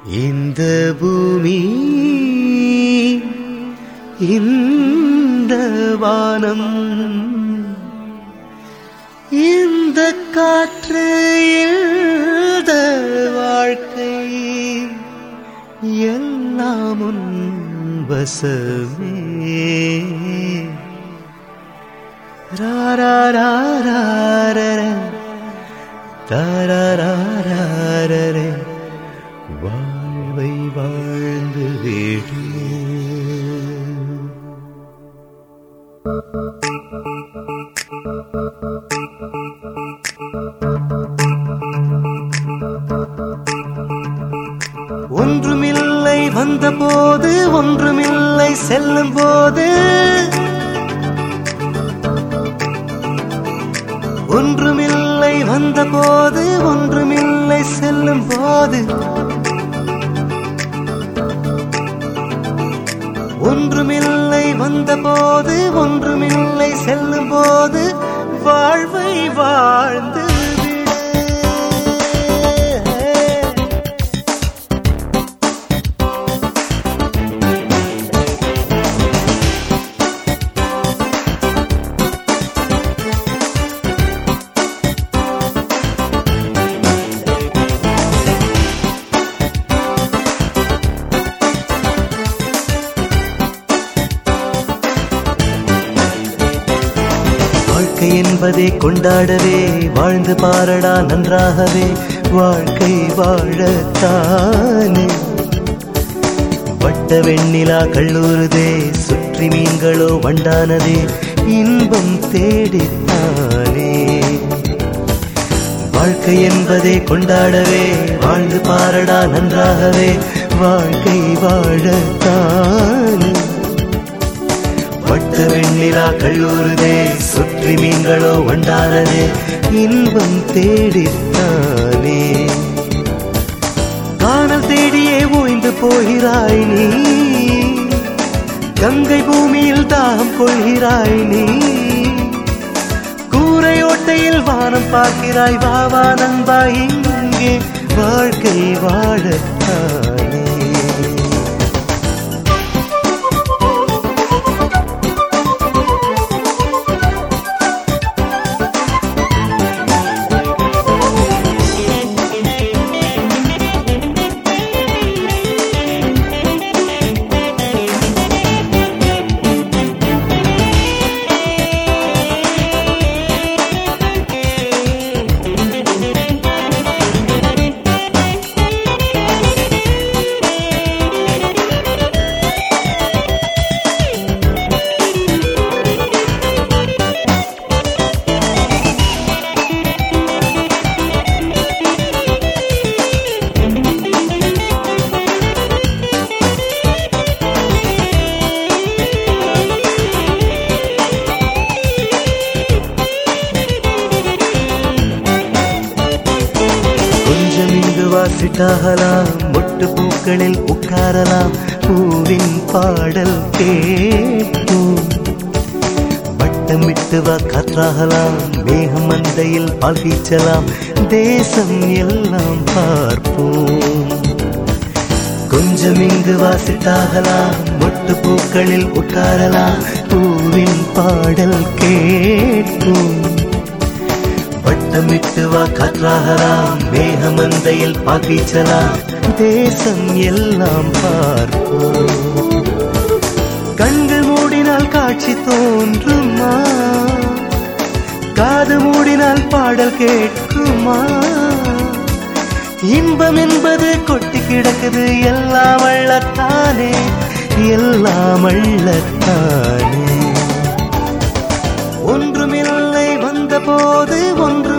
இந்த பூமி இந்த வானம் இந்த காற்று இந்த வாழ்க்கை எல்லாம் உன் வசமே ராராராரர, தாராராரர, வாழ்வை வாழ்ந்து விடு ஒன்றுமில்லை வந்தபோது ஒன்றுமில்லை செல்லும் போது ஒன்றுமில்லை வந்தபோது ஒன்றுமில்லை செல்லும் போது ஒன்றுமில்லை வந்தபோது ஒன்றுமில்லை செல்லும் போது வாழ்வை வாழ்ந்து விடு வாழ்க்கை என்பதை கொண்டாடவே வாழ்ந்து பாரடா நன்றாகவே வாழ்க்கை வாழத்தானே வட்ட வெண்ணிலா கல்லூருதே சுற்றி மீன்களோ வண்டானதே இன்பம் தேடித்தானே வாழ்க்கை என்பதை கொண்டாடவே வாழ்ந்து பாரடா நன்றாகவே வாழ்க்கை வாழத்தானே வட்ட வெண்ணிலா கல்லூருதே சுற்றி மீன்களோ வண்டானதே இன்பம் தேடித்தானே காணல் தேடியே ஓய்ந்து போகிறாய் நீ கங்கை பூமியில் தாகம் கொள்கிறாய் நீ கூரையோட்டையில் வானம் பார்க்கிறாய் வா வா நண்பா இங்கே வாழ்க்கை வாழத்தானே கொஞ்சம் இங்கு வாசிட்டாகலாம் மொட்டு பூக்களில் உட்காரலாம் பூவின் பாடல் கேட்போம் வட்டமிட்டு வா காற்றாகலாம் மேகம் மந்தையில் பால் வீச்சலாம் தேசம் எல்லாம் பார்ப்போம் கொஞ்சம் இங்கு வாசித்தாகலாம் மொட்டு பூக்களில் உட்காரலாம் பூவின் பாடல் கேட்போம் வட்டமிட்டு வா காற்றாகலாம் மேகமந்தையில் பாக்கீச்சலாம் தேசம் எல்லாம் பார்ப்போம் கண்கள் மூடினால் காட்சி தோன்றுமா காது மூடினால் பாடல் கேட்குமா இன்பம் என்பது கொட்டி கிடக்குது எல்லாம் அள்ளத்தானே எல்லாம் அள்ளத்தானே ஒன்றுமில்லை வந்தபோது ஒன்று